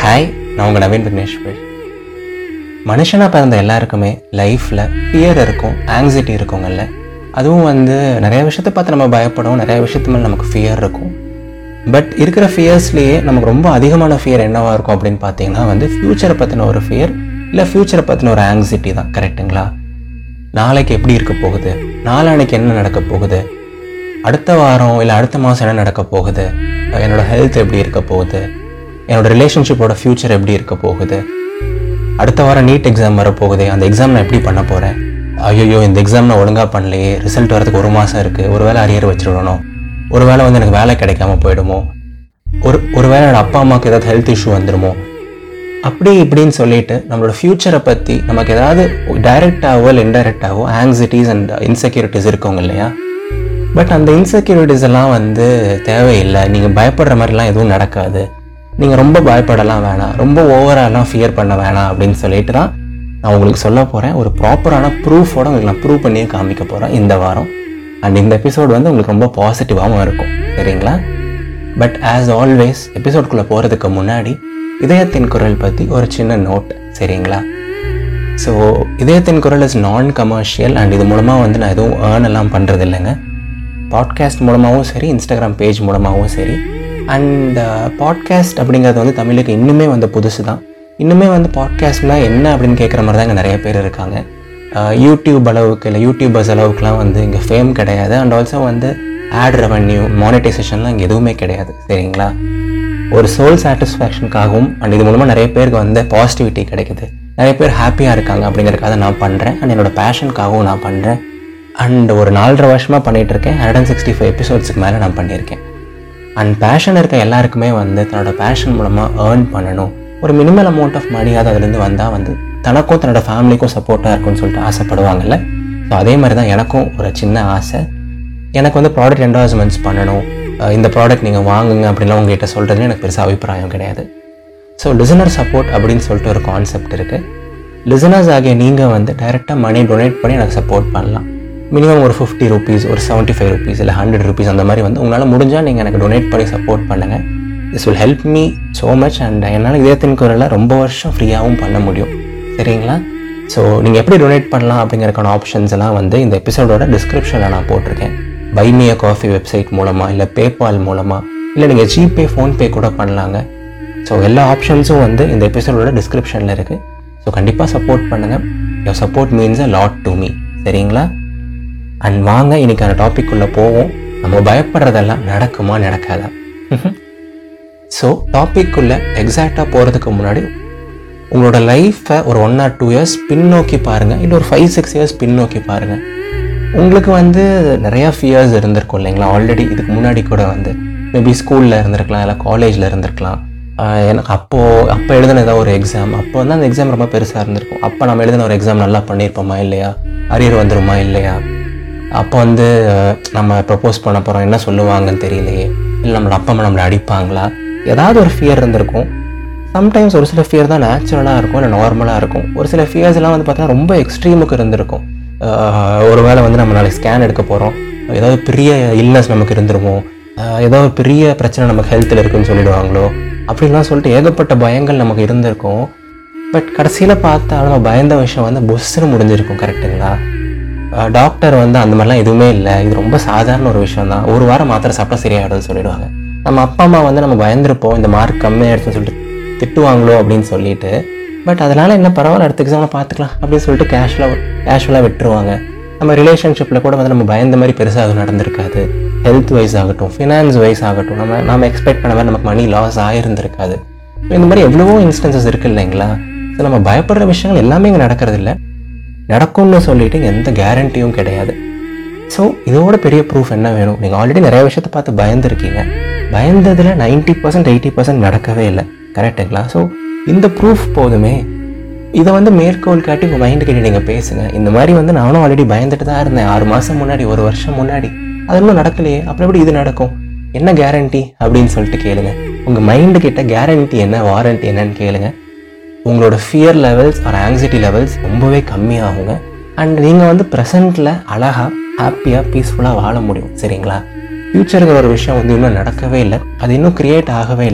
hi நான் உங்கள் நவீன் விக்னேஸ்வர் மனுஷனாக பிறந்த எல்லாருக்குமே லைஃப்பில் ஃபியர் இருக்கும் ஆங்ஸைட்டி இருக்குங்கல்ல அதுவும் வந்து நிறைய விஷயத்தை பார்த்து நம்ம பயப்படுவோம் நிறைய விஷயத்து மேலே நமக்கு ஃபியர் இருக்கும் பட் இருக்கிற ஃபியர்ஸ்லேயே நமக்கு ரொம்ப அதிகமான ஃபியர் என்னவா இருக்கும் அப்படின்னு பார்த்தீங்கன்னா வந்து ஃப்யூச்சரை பற்றின ஒரு ஃபியர் இல்லை ஃப்யூச்சரை பற்றின ஒரு ஆங்ஸைட்டி தான் கரெக்ட்டுங்களா நாளைக்கு எப்படி இருக்க போகுது நாளானைக்கு என்ன நடக்க போகுது அடுத்த வாரம் இல்லை அடுத்த மாதம் என்ன நடக்க போகுது என்னோட ஹெல்த் எப்படி இருக்க போகுது என்னோட ரிலேஷன்ஷிப்போட ஃப்யூச்சர் எப்படி இருக்க போகுது அடுத்த வாரம் நீட் எக்ஸாம் வரப்போகுது அந்த எக்ஸாம் நான் எப்படி பண்ண போகிறேன் ஐயோ இந்த எக்ஸாம் நான் ஒழுங்காக பண்ணலையே ரிசல்ட் வரதுக்கு ஒரு மாதம் இருக்குது ஒரு வேளை அரியர் வச்சிடணும் ஒரு வேளை வந்து எனக்கு வேலை கிடைக்காம போயிடுமோ ஒரு ஒரு வேளை என்னோட அப்பா அம்மாவுக்கு ஏதாவது ஹெல்த் இஷ்யூ வந்துடுமோ அப்படி இப்படின்னு சொல்லிட்டு நம்மளோட ஃப்யூச்சரை பற்றி நமக்கு ஏதாவது டைரெக்டாகவோ இல்லை இன்டைரக்டாகவோ ஆங்ஸைட்டிஸ் அண்ட் இன்செக்யூரிட்டிஸ் இருக்குங்க இல்லையா பட் அந்த இன்செக்யூரிட்டிஸ் எல்லாம் வந்து தேவையில்லை நீங்கள் பயப்படுற மாதிரிலாம் எதுவும் நடக்காது நீங்கள் ரொம்ப பயப்படலாம் வேணாம் ரொம்ப ஓவராலாம் ஃபியர் பண்ண வேணாம் அப்படின்னு சொல்லிட்டு தான் நான் உங்களுக்கு சொல்ல போகிறேன் ஒரு ப்ராப்பரான ப்ரூஃபோட உங்களுக்கு நான் ப்ரூவ் பண்ணியே காமிக்க போகிறேன் இந்த வாரம் அண்ட் இந்த எபிசோட் வந்து உங்களுக்கு ரொம்ப பாசிட்டிவாகவும் இருக்கும் சரிங்களா பட் ஆஸ் ஆல்வேஸ் எபிசோட்குள்ளே போகிறதுக்கு முன்னாடி இதயத்தின் குரல் பற்றி ஒரு சின்ன நோட் சரிங்களா ஸோ இதயத்தின் குரல் இஸ் நான் கமர்ஷியல் அண்ட் இது மூலமாக வந்து நான் எதுவும் ஏர்ன் எல்லாம் பண்ணுறது இல்லைங்க பாட்காஸ்ட் மூலமாகவும் சரி இன்ஸ்டாகிராம் பேஜ் மூலமாகவும் சரி அண்ட் பாட்காஸ்ட் அப்படிங்கிறது வந்து தமிழுக்கு இன்னுமே வந்து புதுசு தான் இன்னுமே வந்து பாட்காஸ்ட்னா என்ன அப்படின்னு கேட்குற மாதிரி தான் இங்கே நிறைய பேர் இருக்காங்க அஹ் யூடியூப் அளவுக்கு இல்லை யூடியூபர்ஸ் அளவுக்குலாம் வந்து இங்கே ஃபேம் கிடையாது அண்ட் ஆல்சோ வந்து ஆட் ரெவன்யூ மானிட்டைசேஷன்லாம் இங்கே எதுவுமே கிடையாது சரிங்களா ஒரு சோல் சாட்டிஸ்ஃபேக்ஷனுக்காகவும் அண்ட் இது மூலமாக நிறைய பேருக்கு வந்து பாசிட்டிவிட்டி கிடைக்குது நிறைய பேர் ஹாப்பியாக இருக்காங்க அப்படிங்கிறதுக்காக நான் பண்ணுறேன் அண்ட் என்னோட பேஷனுக்காகவும் நான் பண்ணுறேன் அண்ட் ஒரு நாலரை வருஷமாக பண்ணிகிட்டு இருக்கேன் ஹண்ட்ரட் அண்ட் சிக்ஸ்டி ஃபைவ் எபிசோட்ஸுக்கு மேலே நான் பண்ணியிருக்கேன் அண்ட் பேஷன் இருக்க எல்லாருக்குமே வந்து தன்னோட பேஷன் மூலமாக ஏர்ன் பண்ணணும் ஒரு மினிமல் அமௌண்ட் ஆஃப் மணியாவது அதுலேருந்து வந்தால் வந்து தனக்கும் தன்னோட ஃபேமிலிக்கும் சப்போர்ட்டாக இருக்கும்னு சொல்லிட்டு ஆசைப்படுவாங்கல்ல ஸோ அதே மாதிரி தான் எனக்கும் ஒரு சின்ன ஆசை எனக்கு வந்து ப்ராடக்ட் என்டாஸ்மெண்ட்ஸ் பண்ணணும் அஹ் இந்த ப்ராடக்ட் நீங்கள் வாங்குங்க அப்படின்லாம் உங்ககிட்ட சொல்கிறதுல எனக்கு பெருசாக அபிப்பிராயம் கிடையாது ஸோ லிசனர் சப்போர்ட் அப்படின்னு சொல்லிட்டு ஒரு கான்செப்ட் இருக்குது லிசனர்ஸ் ஆகிய நீங்கள் வந்து டைரெக்டாக மணி டொனேட் பண்ணி எனக்கு சப்போர்ட் பண்ணலாம் மினிமம் ஒரு ஃபிஃப்டி ருபீஸ் ஒரு செவன்ட்டி ஃபைவ் ருபீஸ் இல்லை ஹண்ட்ரட் ருபீஸ் அந்த மாதிரி வந்து உங்களால் முடிஞ்சால் நீங்கள் எனக்கு டொனேட் பண்ணி சப்போர்ட் பண்ணுங்கள் this will help me so much and என்னால் இதயத்தின் குரலை ரொம்ப வருஷம் ஃப்ரீயாகவும் பண்ண முடியும் சரிங்களா ஸோ நீங்கள் எப்படி டொனேட் பண்ணலாம் அப்படிங்கிறக்கான ஆப்ஷன்ஸ் எல்லாம் வந்து இந்த எபிசோடோட டிஸ்கிரிப்ஷனில் நான் போட்டிருக்கேன் பைமிய காஃபி வெப்சைட் மூலமாக இல்லை பேபால் மூலமாக இல்லை நீங்கள் ஜிபே ஃபோன்பே கூட பண்ணலாங்க ஸோ எல்லா ஆப்ஷன்ஸும் வந்து இந்த எபிசோடோட டிஸ்கிரிப்ஷனில் இருக்குது ஸோ கண்டிப்பாக சப்போர்ட் பண்ணுங்கள் your support means a lot to me சரிங்களா அண்ட் வாங்க இன்னைக்கான டாபிக் உள்ள போவோம் நம்ம பயப்படுறதெல்லாம் நடக்குமா நடக்காதா ஸோ டாபிக் உள்ள எக்ஸாக்டாக போகிறதுக்கு முன்னாடி உங்களோட லைஃப்பை ஒரு ஒன் ஆர் டூ இயர்ஸ் பின்னோக்கி பாருங்கள் இல்லை ஒரு ஃபைவ் சிக்ஸ் இயர்ஸ் பின்னோக்கி பாருங்கள் உங்களுக்கு வந்து நிறையா ஃபியர்ஸ் இருந்திருக்கும் இல்லைங்களா ஆல்ரெடி இதுக்கு முன்னாடி கூட வந்து மேபி ஸ்கூலில் இருந்திருக்கலாம் இல்லை காலேஜில் இருந்திருக்கலாம் ஆஹ் எனக்கு அப்போது அப்போ எழுதின ஏதாவது ஒரு எக்ஸாம் அப்போ வந்து அந்த எக்ஸாம் ரொம்ப பெருசாக இருந்திருக்கும் அப்போ நம்ம எழுதின ஒரு எக்ஸாம் நல்லா பண்ணியிருப்போமா இல்லையா அரியர் வந்துருமா இல்லையா அப்போ வந்து அஹ், நம்ம ப்ரப்போஸ் பண்ண போகிறோம் என்ன சொல்லுவாங்கன்னு தெரியலையே இல்லை நம்மளோட அப்பா அம்மா நம்மளை அடிப்பாங்களா ஏதாவது ஒரு ஃபியர் இருந்திருக்கும் சம்டைம்ஸ் ஒரு சில ஃபியர் தான் நேச்சுரலாக இருக்கும் இல்லை நார்மலாக இருக்கும் ஒரு சில ஃபியர்ஸ் எல்லாம் வந்து பார்த்தீங்கன்னா ரொம்ப எக்ஸ்ட்ரீமுக்கு இருந்திருக்கும் ஆஹ் ஒரு வேளை வந்து நம்ம நாளைக்கு ஸ்கேன் எடுக்க போகிறோம் ஏதாவது பெரிய இல்னஸ் நமக்கு இருந்துருமோ ஆஹ் ஏதோ ஒரு பெரிய பிரச்சனை நமக்கு ஹெல்த்தில் இருக்குன்னு சொல்லிடுவாங்களோ அப்படின்லாம் சொல்லிட்டு ஏகப்பட்ட பயங்கள் நமக்கு இருந்திருக்கும் பட் கடைசியில் பார்த்தா நம்ம பயந்த விஷயம் வந்து பொஸ்ஸுன்னு முடிஞ்சிருக்கும் கரெக்டுங்களா டாக்டர் வந்து அந்த மாதிரிலாம் எதுவுமே இல்லை இது ரொம்ப சாதாரண ஒரு விஷயம் தான் ஒரு வாரம் மாத்திரை சாப்பிட்டா சரியாயிடும்னு சொல்லிடுவாங்க நம்ம அப்பா அம்மா வந்து நம்ம பயந்துருப்போம் இந்த மார்க் கம்மியாயிடுச்சுன்னு சொல்லிட்டு திட்டுவாங்களோ அப்படின்னு சொல்லிட்டு பட் அதனால என்ன பரவாயில்ல அடுத்த எக்ஸாமில் பார்த்துக்கலாம் அப்படின்னு சொல்லிட்டு கேஷுவலாக கேஷுவலாக விட்டுருவாங்க நம்ம ரிலேஷன்ஷிப்பில் கூட வந்து நம்ம பயந்த மாதிரி பெருசாக அது நடந்திருக்காது ஹெல்த் வைஸ் ஆகட்டும் ஃபினான்ஸ் வைஸ் ஆகட்டும் நம்ம நம்ம எக்ஸ்பெக்ட் பண்ண மாதிரி நமக்கு மணி லாஸ் ஆகிருந்திருக்காது So இந்த மாதிரி எவ்வளவோ இன்ஸ்டன்சஸ் இருக்கு இல்லைங்களா ஸோ நம்ம பயப்படுற விஷயங்கள் எல்லாமே இங்கே நடக்கிறது இல்லை நடக்கும்னு சொல்லிட்டு எந்த கேரண்டியும் கிடையாது ஸோ இதோட பெரிய ப்ரூஃப் என்ன வேணும் நீங்கள் ஆல்ரெடி நிறைய விஷயத்தை பார்த்து பயந்துருக்கீங்க பயந்ததில் 90% பர்சன்ட் எயிட்டி பர்சன்ட் நடக்கவே இல்லை கரெக்டுங்களா ஸோ இந்த ப்ரூஃப் போதுமே இதை வந்து மேற்கோள் காட்டி உங்கள் மைண்டு கிட்ட நீங்கள் பேசுங்க இந்த மாதிரி வந்து நானும் ஆல்ரெடி பயந்துட்டு தான் இருந்தேன் ஆறு மாதம் முன்னாடி ஒரு வருஷம் முன்னாடி அது இன்னும் நடக்கலையே அப்புறம் எப்படி இது நடக்கும் என்ன கேரண்டி அப்படின்னு சொல்லிட்டு கேளுங்க உங்கள் மைண்டு கிட்ட கேரண்டி என்ன வாரண்டி என்னன்னு கேளுங்க உங்களோட fear levels or anxiety levels ரொம்பவே கம்மியாகுங்க அண்ட் நீங்கள் வந்து ப்ரெசண்ட்டில் அழகாக ஹாப்பியாக பீஸ்ஃபுல்லாக வாழ முடியும் சரிங்களா ஃப்யூச்சருங்கிற ஒரு விஷயம் வந்து இன்னும் நடக்கவே இல்லை அது இன்னும் கிரியேட் ஆகவே இல்லை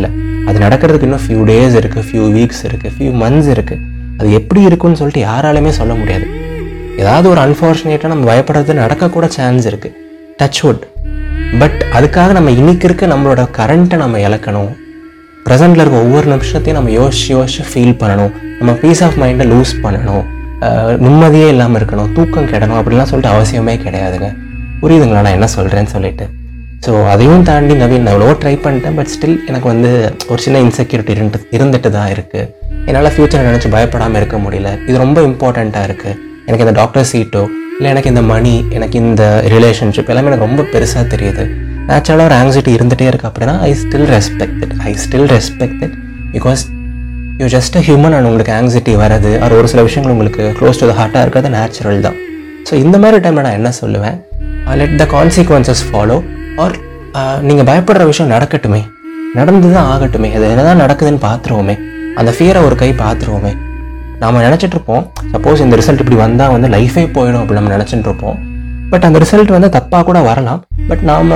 அது நடக்கிறதுக்கு இன்னும் ஃபியூ டேஸ் இருக்குது ஃபியூ வீக்ஸ் இருக்குது ஃபியூ மந்த்ஸ் இருக்குது அது எப்படி இருக்குன்னு சொல்லிட்டு யாராலுமே சொல்ல முடியாது ஏதாவது ஒரு அன்ஃபார்ச்சுனேட்டாக நம்ம பயப்படுறது நடக்கக்கூட சான்ஸ் இருக்குது டச் வுட் பட் அதுக்காக நம்ம இன்னைக்கு இருக்க நம்மளோட கரண்ட்டை நம்ம இழக்கணும் ப்ரெசென்ட்டில் இருக்க ஒவ்வொரு நிமிஷத்தையும் நம்ம யோசிச்சு யோசிச்சு ஃபீல் பண்ணணும் நம்ம பீஸ் ஆஃப் மைண்டை லூஸ் பண்ணணும் அஹ் நிம்மதியே இல்லாமல் இருக்கணும் தூக்கம் கெடணும் அப்படிலாம் சொல்லிட்டு அவசியமே கிடையாதுங்க புரியுதுங்களா நான் என்ன சொல்கிறேன்னு சொல்லிட்டு ஸோ அதையும் தாண்டி நவீன் நான் எவ்வளோ ட்ரை பண்ணிட்டேன் பட் ஸ்டில் எனக்கு வந்து ஒரு சின்ன இன்செக்யூரிட்டி இருந்து இருந்துட்டு தான் இருக்குது என்னால் ஃப்யூச்சரை நினச்சி பயப்படாமல் இருக்க முடியல இது ரொம்ப இம்பார்ட்டண்ட்டாக இருக்குது எனக்கு இந்த டாக்டர் சீட்டோ இல்லை எனக்கு இந்த மணி எனக்கு இந்த ரிலேஷன்ஷிப் எல்லாமே எனக்கு ரொம்ப பெருசாக தெரியுது நேச்சுரலாக ஒரு ஆங்ஸைட்டி இருந்துகிட்டே இருக்கு அப்படின்னா I still respect it I still respect it because you just a human and உங்களுக்கு ஆங்ஸைட்டி வரது அது ஒரு சில விஷயங்கள் உங்களுக்கு க்ளோஸ் டு த ஹார்ட்டாக இருக்கிறது நேச்சுரல் தான் ஸோ இந்த மாதிரி டைமில் நான் என்ன சொல்லுவேன் let the consequences follow or நீங்கள் பயப்படுற விஷயம் நடக்கட்டுமே நடந்து தான் ஆகட்டுமே அது என்னதான் நடக்குதுன்னு பார்த்துருவோமே அந்த ஃபியரை ஒரு கை பார்த்துருவோமே நாம் நினச்சிட்டு இருப்போம் சப்போஸ் இந்த ரிசல்ட் இப்படி வந்தால் வந்து லைஃபே போயிடும் அப்படி நம்ம நினச்சிட்டு இருப்போம் பட் அந்த ரிசல்ட் வந்து தப்பாக கூட வரலாம் பட் நாம்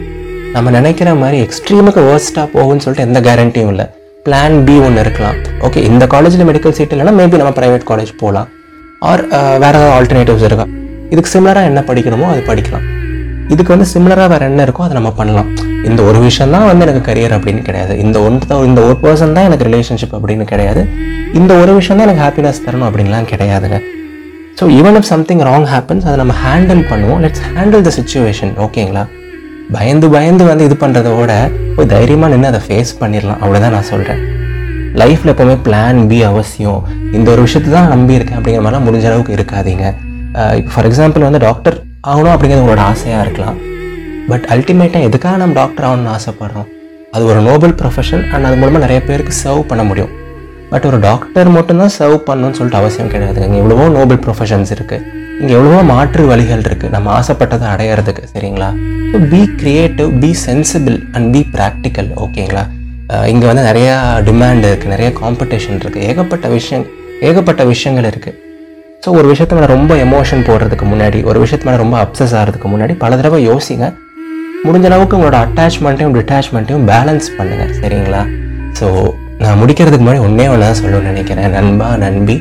நம்ம நினைக்கிற மாதிரி எக்ஸ்ட்ரீமுக்கு வேர்ஸ்ட்டாக போகும்னு சொல்லிட்டு எந்த கேரண்டியும் இல்லை பிளான் பி ஒன்று இருக்கலாம் ஓகே இந்த காலேஜில் மெடிக்கல் சீட் இல்லைன்னா மேபி நம்ம ப்ரைவேட் காலேஜ் போகலாம் ஆர் வேறு ஏதாவது ஆல்டர்னேட்டிவ்ஸ் இருக்கா இதுக்கு சிமிலராக என்ன படிக்கணுமோ அது படிக்கலாம் இதுக்கு வந்து சிமிலராக வேறு என்ன இருக்கோ அதை நம்ம பண்ணலாம் இந்த ஒரு விஷயம் தான் வந்து எனக்கு கரியர் அப்படின்னு கிடையாது இந்த ஒன்று இந்த ஒரு பர்சன் தான் எனக்கு ரிலேஷன்ஷிப் அப்படின்னு கிடையாது இந்த ஒரு விஷயம் தான் எனக்கு ஹாப்பினஸ் தரணும் அப்படின்லாம் கிடையாதுங்க so even if something wrong happens அதை நம்ம ஹேண்டில் பண்ணுவோம் லெட்ஸ் ஹேண்டில் த சுச்சுவேஷன் ஓகேங்களா பயந்து பயந்து வந்து இது பண்ணுறத விட போய் தைரியமாக நின்று அதை ஃபேஸ் பண்ணிடலாம் அவ்வளோதான் நான் சொல்கிறேன் லைஃப்பில் எப்போவுமே பிளான் பி அவசியம் இந்த ஒரு விஷயத்தை தான் நம்பி இருக்கேன் அப்படிங்கிற மாதிரிலாம் முடிஞ்ச அளவுக்கு இருக்காதீங்க இப்போ ஃபார் எக்ஸாம்பிள் வந்து டாக்டர் ஆகணும் அப்படிங்கிறது உங்களோட ஆசையாக இருக்கலாம் பட் அல்டிமேட்டாக எதுக்காக நம்ம டாக்டர் ஆகணும்னு ஆசைப்படுறோம் அது ஒரு நோபல் ப்ரொஃபஷன் அண்ட் அது மூலமாக நிறைய பேருக்கு சர்வ் பண்ண முடியும் பட் ஒரு டாக்டர் மட்டும்தான் சர்வ் பண்ணணும்னு சொல்லிட்டு அவசியம் கிடையாது இங்கே எவ்வளவோ நோபல் ப்ரொஃபஷன்ஸ் இருக்குது இங்கே எவ்வளவோ மாற்று வழிகள் இருக்குது நம்ம ஆசைப்பட்டதை அடையிறதுக்கு சரிங்களா so be creative be sensible and be practical ஓகேங்களா இங்கே வந்து நிறையா டிமாண்ட் இருக்குது நிறைய காம்படிஷன் இருக்குது ஏகப்பட்ட விஷயம் ஏகப்பட்ட விஷயங்கள் இருக்குது ஸோ ஒரு விஷயத்து மேலே ரொம்ப எமோஷன் போடுறதுக்கு முன்னாடி ஒரு விஷயத்து மேலே ரொம்ப அப்சஸ் ஆகிறதுக்கு முன்னாடி பல தடவை யோசிங்க முடிஞ்ச அளவுக்கு உங்களோட அட்டாச்மெண்ட்டையும் டிட்டாச்மெண்ட்டையும் பேலன்ஸ் பண்ணுங்கள் சரிங்களா ஸோ நான் முடிக்கிறதுக்கு முன்னாடி ஒன்றே ஒன்று தான் சொல்லணும்னு நினைக்கிறேன் நண்பா நண்பி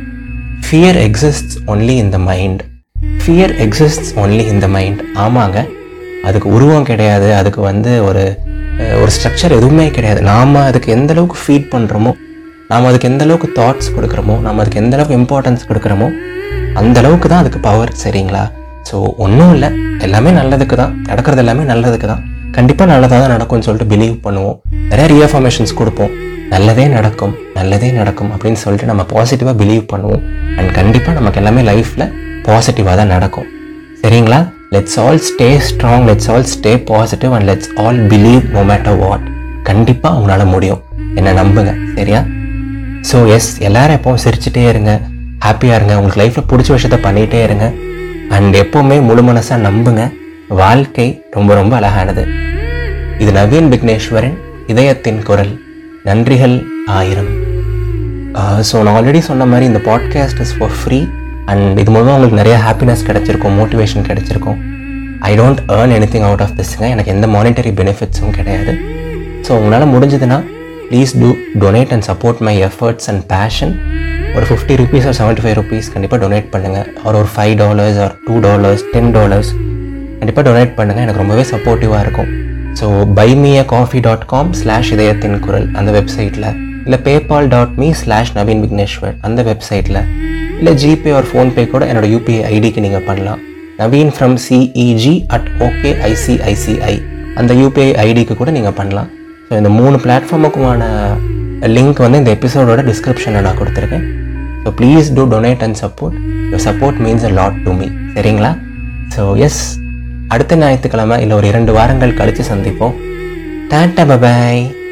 fear exists only in the mind fear exists only in the mind ஆமாங்க அதுக்கு உருவம் கிடையாது அதுக்கு வந்து ஒரு அஹ், ஒரு ஸ்ட்ரக்சர் எதுவுமே கிடையாது நாம் அதுக்கு எந்த அளவுக்கு ஃபீட் பண்ணுறோமோ நாம் அதுக்கு எந்த அளவுக்கு தாட்ஸ் கொடுக்குறோமோ நம்ம அதுக்கு எந்த அளவுக்கு இம்பார்ட்டன்ஸ் கொடுக்குறோமோ அந்த அளவுக்கு தான் அதுக்கு பவர் சரிங்களா ஸோ ஒன்றும் இல்லை எல்லாமே நல்லதுக்கு தான் நடக்கிறது எல்லாமே நல்லதுக்கு தான் கண்டிப்பாக நல்லதாக தான் நடக்கும்னு சொல்லிட்டு பிலீவ் பண்ணுவோம் நிறைய ரீஅஃபர்மேஷன்ஸ் கொடுப்போம் நல்லதே நடக்கும் நல்லதே நடக்கும் அப்படின்னு சொல்லிட்டு நம்ம பாசிட்டிவாக பிலீவ் பண்ணுவோம் அண்ட் கண்டிப்பாக நமக்கு எல்லாமே லைஃப்பில் பாசிட்டிவாக தான் நடக்கும் சரிங்களா let's all stay strong let's all stay positive and let's all believe no matter what கண்டிப்பாக உங்களால் முடியும் என்ன நம்புங்க சரியா ஸோ எஸ் எல்லாரும் எப்பவும் சிரிச்சுட்டே இருங்க ஹாப்பியாக இருங்க உங்களுக்கு லைஃப்பில் பிடிச்ச விஷயத்த பண்ணிகிட்டே இருங்க அண்ட் எப்போவுமே முழு மனசாக நம்புங்க வாழ்க்கை ரொம்ப ரொம்ப அழகானது இது நவீன் விக்னேஸ்வரன் இதயத்தின் குரல் நன்றிகள் ஆயிரம் ஸோ நான் ஆல்ரெடி சொன்ன மாதிரி இந்த podcast is for free and இது மூலமாக உங்களுக்கு நிறைய ஹாப்பினஸ் கிடைச்சிருக்கும் மோட்டிவேஷன் கிடைச்சிருக்கும் I don't earn anything out of திஸ்ங்க எனக்கு எந்த மானிட்டரி பெனிஃபிட்ஸும் கிடையாது ஸோ உங்களால் முடிஞ்சதுன்னா please do donate and support my efforts and passion ஒரு ஃபிஃப்டி ருபீஸ் ஒரு செவன்ட்டி ஃபைவ் ருபீஸ் கண்டிப்பாக டொனேட் பண்ணுங்கள் ஒரு ஒரு ஃபைவ் டாலர்ஸ் ஒரு டூ டாலர்ஸ் டென் டாலர்ஸ் கண்டிப்பாக டொனேட் பண்ணுங்கள் எனக்கு ரொம்பவே சப்போர்ட்டிவாக இருக்கும் so பைமிய coffee dot com slash இதயத்தின் குரல் அந்த வெப்சைட்டில் இல்லை PayPal dot me slash Naveen Vigneshwar அந்த வெப்சைட்டில் இல்லை ஜிபே ஒரு ஃபோன்பே கூட என்னோட யூபிஐ ஐடிக்கு நீங்கள் பண்ணலாம் Naveen from CEG at okay ICICI அந்த யூபிஐ ஐடிக்கு கூட நீங்கள் பண்ணலாம் ஸோ இந்த மூணு பிளாட்ஃபார்முக்குமான லிங்க் வந்து இந்த எபிசோடோட டிஸ்கிரிப்ஷனில் நான் கொடுத்துருக்கேன் so please do donate and support your support means a lot to me சரிங்களா ஸோ எஸ் அடுத்த ஞாயிற்றுக்கிழமை இல்லை ஒரு இரண்டு வாரங்கள் கழித்து சந்திப்போம் டாட்டா பபாய்